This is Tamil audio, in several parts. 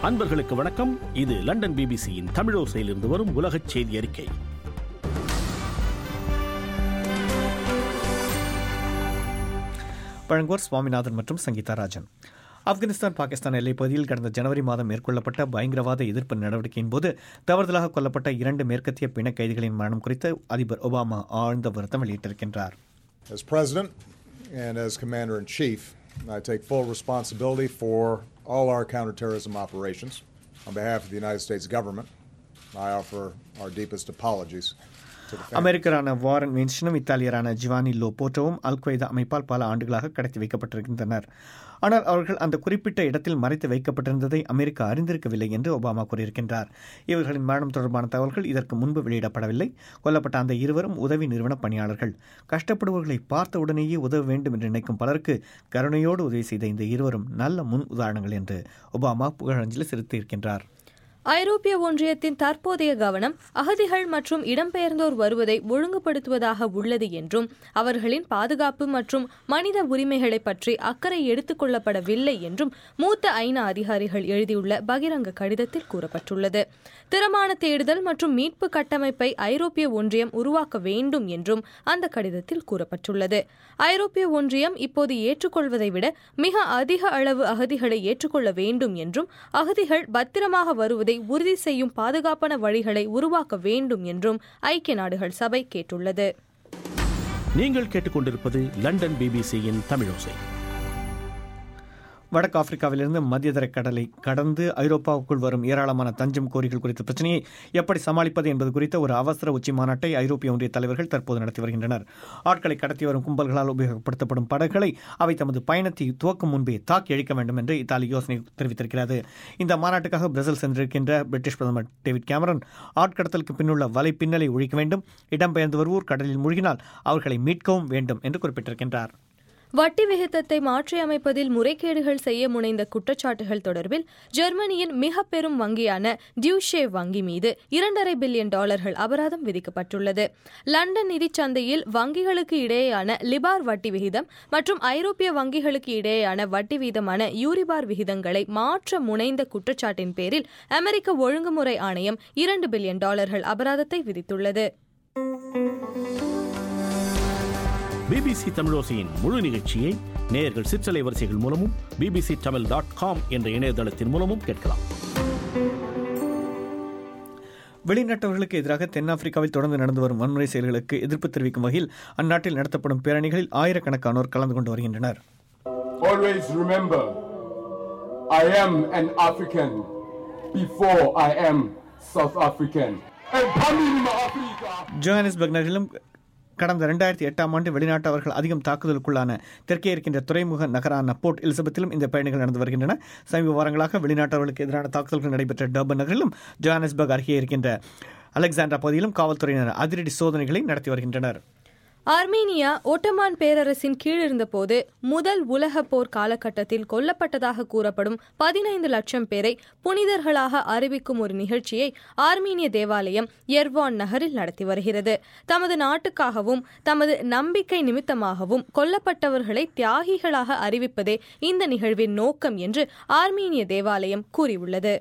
அன்பர்களுக்கு வணக்கம் இது லண்டன் பிபிசியின் தமிழோசையிலிருந்து வரும் உலகச் செய்தி அறிக்கை வழங்குவோர் சுவாமிநாதன் மற்றும் சங்கீதா ராஜன் ஆப்கானிஸ்தான் பாகிஸ்தான் எல்லைப் பகுதியில் கடந்த ஜனவரி மாதம் மேற்கொள்ளப்பட்ட பயங்கரவாத எதிர்ப்பு நடவடிக்கையின் போது தவறுதலாக கொல்லப்பட்ட இரண்டு மேற்கத்திய பிண கைதிகளின் மரணம் குறித்து அதிபர் ஒபாமா ஆழ்ந்த வருத்தம் வெளியிட்டிருக்கின்றார் As President and as Commander in Chief, I take full responsibility for all our counterterrorism operations. On behalf of the United States government, I offer our deepest apologies to the family. அமெரிக்கரான வாரன் வின்ஸ்டனும் இத்தாலியரான ஜிவானி லோ போட்டோவும் அல் கொய்தா அமைப்பால் பல ஆண்டுகளாக கடத்தி வைக்கப்பட்டிருக்கின்றனர் ஆனால் அவர்கள் அந்த குறிப்பிட்ட இடத்தில் மறைத்து வைக்கப்பட்டிருந்ததை அமெரிக்கா அறிந்திருக்கவில்லை என்று ஒபாமா கூறியிருக்கின்றார் இவர்களின் மரணம் தொடர்பான தகவல்கள் இதற்கு முன்பு வெளியிடப்படவில்லை கொல்லப்பட்ட அந்த இருவரும் உதவி நிறுவன பணியாளர்கள் கஷ்டப்படுபவர்களை பார்த்த உடனேயே உதவ வேண்டும் என்று நினைக்கும் பலருக்கு கருணையோடு உதவி செய்த இந்த இருவரும் நல்ல முன் உதாரணங்கள் என்று ஒபாமா புகழஞ்சலி செலுத்தியிருக்கின்றார் ஐரோப்பிய ஒன்றியத்தின் தற்போதைய கவனம் அகதிகள் மற்றும் இடம்பெயர்ந்தோர் வருவதை ஒழுங்குபடுத்துவதாக உள்ளது என்றும் அவர்களின் பாதுகாப்பு மற்றும் மனித உரிமைகளை பற்றி அக்கறை எடுத்துக் கொள்ளப்படவில்லை என்றும் மூத்த ஐநா அதிகாரிகள் எழுதியுள்ள பகிரங்க கடிதத்தில் கூறப்பட்டுள்ளது திறமான தேடுதல் மற்றும் மீட்பு கட்டமைப்பை ஐரோப்பிய ஒன்றியம் உருவாக்க வேண்டும் என்றும் அந்த கடிதத்தில் கூறப்பட்டுள்ளது ஐரோப்பிய ஒன்றியம் இப்போது ஏற்றுக்கொள்வதை விட மிக அதிக அளவு அகதிகளை ஏற்றுக்கொள்ள வேண்டும் என்றும் அகதிகள் பத்திரமாக வருவதை உறுதி செய்யும் பாதுகாப்பான வழிகளை உருவாக்க வேண்டும் என்றும் ஐக்கிய நாடுகள் சபை கேட்டுள்ளது நீங்கள் கேட்டுக்கொண்டிருப்பது லண்டன் பிபிசியின் தமிழோசை வடக்கு ஆப்பிரிக்காவிலிருந்து மத்தியதர கடலை கடந்து ஐரோப்பாவுக்குள் வரும் ஏராளமான தஞ்சம் கோரிகள் குறித்த பிரச்சனையை எப்படி சமாளிப்பது என்பது குறித்த ஒரு அவசர உச்சி மாநாட்டை ஐரோப்பிய ஒன்றிய தலைவர்கள் தற்போது நடத்தி வருகின்றனர் ஆட்களை கடத்தி வரும் கும்பல்களால் உபயோகப்படுத்தப்படும் படகுகளை அவை தமது பயணத்தை துவக்கும் முன்பே தாக்கி அழிக்க வேண்டும் என்று இத்தாலி யோசனை தெரிவித்திருக்கிறது இந்த மாநாட்டுக்காக பிரேசில் சென்றிருக்கின்ற பிரிட்டிஷ் பிரதமர் டேவிட் கேமரன் ஆட்கடத்தலுக்கு பின்னுள்ள வலை பின்னலை ஒழிக்க வேண்டும் இடம்பெயர்ந்து வருவோர் கடலில் மூழ்கினால் அவர்களை மீட்கவும் வேண்டும் என்று குறிப்பிட்டிருக்கின்றார் வட்டி விகிதத்தை மாற்றியமைப்பதில் முறைகேடுகள் செய்ய முனைந்த குற்றச்சாட்டுகள் தொடர்பில் ஜெர்மனியின் மிக பெரும் வங்கியான டியூஷே வங்கி மீது இரண்டரை பில்லியன் டாலர்கள் அபராதம் விதிக்கப்பட்டுள்ளது லண்டன் நிதிச் சந்தையில் வங்கிகளுக்கு இடையேயான லிபார் வட்டி விகிதம் மற்றும் ஐரோப்பிய வங்கிகளுக்கு இடையேயான வட்டி வீதமான யூரிபார் விகிதங்களை மாற்ற முனைந்த குற்றச்சாட்டின் பேரில் அமெரிக்க ஒழுங்குமுறை ஆணையம் இரண்டு பில்லியன் டாலர்கள் அபராதத்தை விதித்துள்ளது பிபிசி தமிழோசையின் முழு நிகழ்ச்சியை நேயர்கள் சிற்றலை வரிசைகள் மூலமும் பிபிசி தமிழ் டாட் காம் என்ற இணையதளத்தின் மூலமும் கேட்கலாம் வெளிநாட்டவர்களுக்கு எதிராக தென்னாப்பிரிக்காவில் தொடர்ந்து நடந்து வரும் வன்முறை செயல்களுக்கு எதிர்ப்பு தெரிவிக்கும் வகையில் அந்நாட்டில் நடத்தப்படும் பேரணிகளில் ஆயிரக்கணக்கானோர் கலந்து கொண்டு வருகின்றனர் Always remember, I am an African before I am South African. And coming in Africa. ஜோஹானிஸ்பர்க் நகரிலும் கடந்த ரெண்டாயிரத்தி எட்டாம் ஆண்டு வெளிநாட்டவர்கள் அதிகம் தாக்குதலுக்குள்ளான தெற்கே இருக்கின்ற துறைமுக நகரான போர்ட் எலிசபெத்திலும் இந்த பயணிகள் நடந்து வருகின்றன சமீப வாரங்களாக வெளிநாட்டவர்களுக்கு எதிரான தாக்குதல்கள் நடைபெற்ற டர்பன் நகரிலும் ஜோஹானிஸ்பர்க் அருகே இருக்கின்ற அலெக்சாண்ட்ரா பகுதியிலும் காவல்துறையினர் அதிரடி சோதனைகளை நடத்தி வருகின்றனர் ஆர்மீனியா ஒட்டமான் பேரரசின் கீழ் இருந்தபோது முதல் உலக போர் காலகட்டத்தில் கொல்லப்பட்டதாக கூறப்படும் பதினைந்து லட்சம் பேரை புனிதர்களாக அறிவிக்கும் ஒரு நிகழ்ச்சியை ஆர்மீனிய தேவாலயம் எர்வான் நகரில் நடத்தி வருகிறது தமது நாட்டுக்காகவும் தமது நம்பிக்கை நிமித்தமாகவும் கொல்லப்பட்டவர்களை தியாகிகளாக அறிவிப்பதே இந்த நிகழ்வின் நோக்கம் என்று ஆர்மீனிய தேவாலயம் கூறியுள்ளது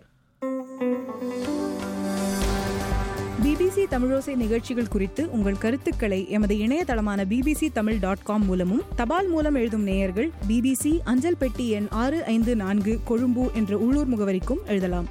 பிபிசி தமிழோசை நிகழ்ச்சிகள் குறித்து உங்கள் கருத்துக்களை எமது இணையதளமான பிபிசி தமிழ் டாட் காம் மூலமும் தபால் மூலம் எழுதும் நேயர்கள் பிபிசி அஞ்சல் பெட்டி எண் ஆறு ஐந்து நான்கு கொழும்பு என்ற உள்ளூர் முகவரிக்கும் எழுதலாம்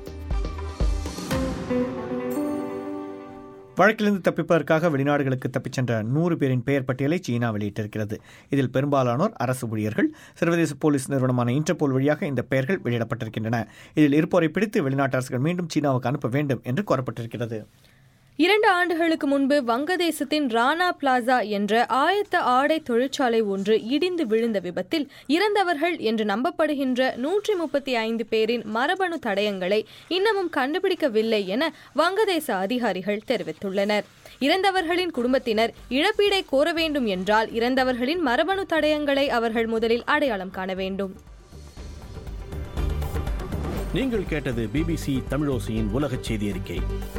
வழக்கிலிருந்து தப்பிப்பதற்காக வெளிநாடுகளுக்கு தப்பிச் சென்ற நூறு பேரின் பெயர் பட்டியலை சீனா வெளியிட்டிருக்கிறது இதில் பெரும்பாலானோர் அரசு ஊழியர்கள் சர்வதேச போலீஸ் நிறுவனமான இன்டர்போல் வழியாக இந்த பெயர்கள் வெளியிடப்பட்டிருக்கின்றன இதில் இருப்போரை பிடித்து வெளிநாட்டு அரசுகள் மீண்டும் சீனாவுக்கு அனுப்ப வேண்டும் என்று கோரப்பட்டிருக்கிறது இரண்டு ஆண்டுகளுக்கு முன்பு வங்கதேசத்தின் ராணா பிளாசா என்ற ஆயத்த ஆடை தொழிற்சாலை ஒன்று இடிந்து விழுந்த விபத்தில் இறந்தவர்கள் என்று நம்பப்படுகின்ற நூற்றி முப்பத்தி ஐந்து பேரின் மரபணு தடயங்களை இன்னமும் கண்டுபிடிக்கவில்லை என வங்கதேச அதிகாரிகள் தெரிவித்துள்ளனர் இறந்தவர்களின் குடும்பத்தினர் இழப்பீடை கோர வேண்டும் என்றால் இறந்தவர்களின் மரபணு தடயங்களை அவர்கள் முதலில் அடையாளம் காண வேண்டும் நீங்கள் கேட்டது பிபிசி தமிழோசையின் உலகச் செய்தி அறிக்கை